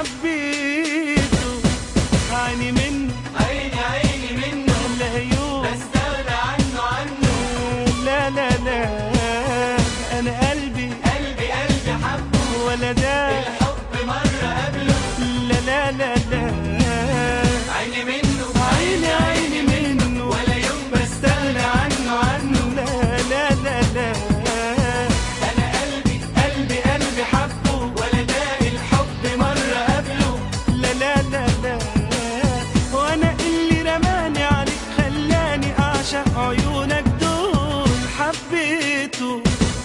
حبيته عيني منه عيني عيني منه لا يوم بستغنى عنه عنه لا لا لا انا قلبي قلبي قلبي حبه ولا ده الحب مرة قبله لا لا لا لا عيني منه عيني عيني منه ولا يوم بستغنى عنه عنه لا لا لا لا انا قلبي قلبي قلبي حبه ولا ده الحب مرة قبله لا لا لا لا وانا اللي رماني عليك خلاني اعشق عيونك دول حبيته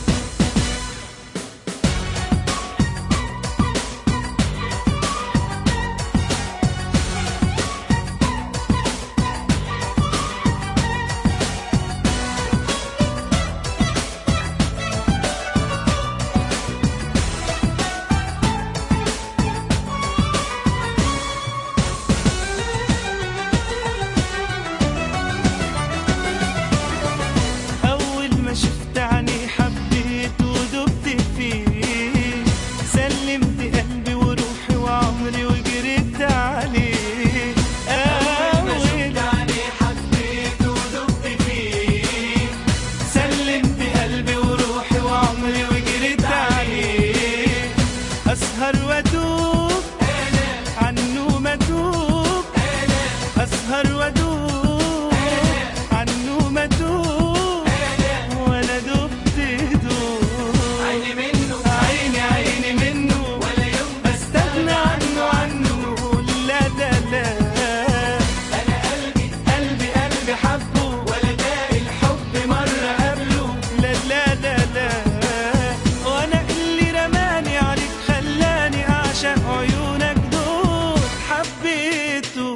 أول ما شفت عيني حبيت ودبت فيه سلمت قلبي وروحي وعمري وجريت عليه أول ما أول شفت عينيه حبيته ودبت فيه سلمت قلبي وروحي وعمري وجريت عليه أسهر وأدوب عنه ما أدوب أسهر وأدوب عنه ما أدوب وأنا دبت دوب عيني منه عيني عيني منه ولا يوم بستغنى عنه عنه لا لا لا انا قلبي قلبي قلبي حبه ولا ده الحب مرة قبله لا لا لا لا وانا اللي رماني عليك خلاني اعشق عيونك دول حبيته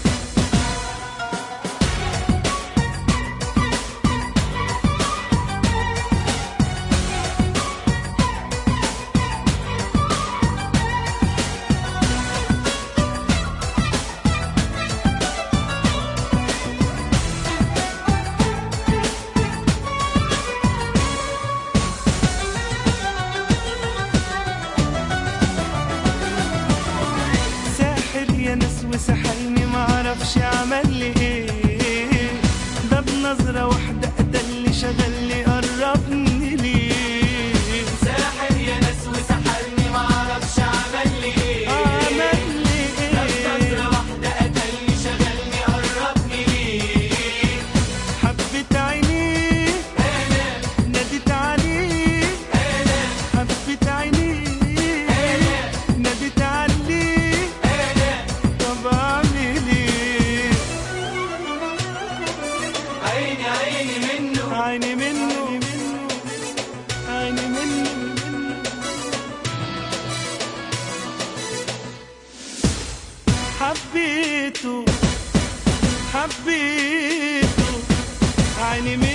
ساحر يا ناس وسحرني معرفش عمل لي ايه ده بنظرة واحدة قتلني شغلني قربني ليه ساحر يا ناس وسحرني معرفش عمل لي ايه عمل لي نظرة ايه واحدة قتلني شغلني قربني ليه حبت عينيه ناديت عليه حبت عينيه ناديت عليه طب اعمل ايه عيني عيني منه عيني منه عيني منه حبيته حبيته عيني منه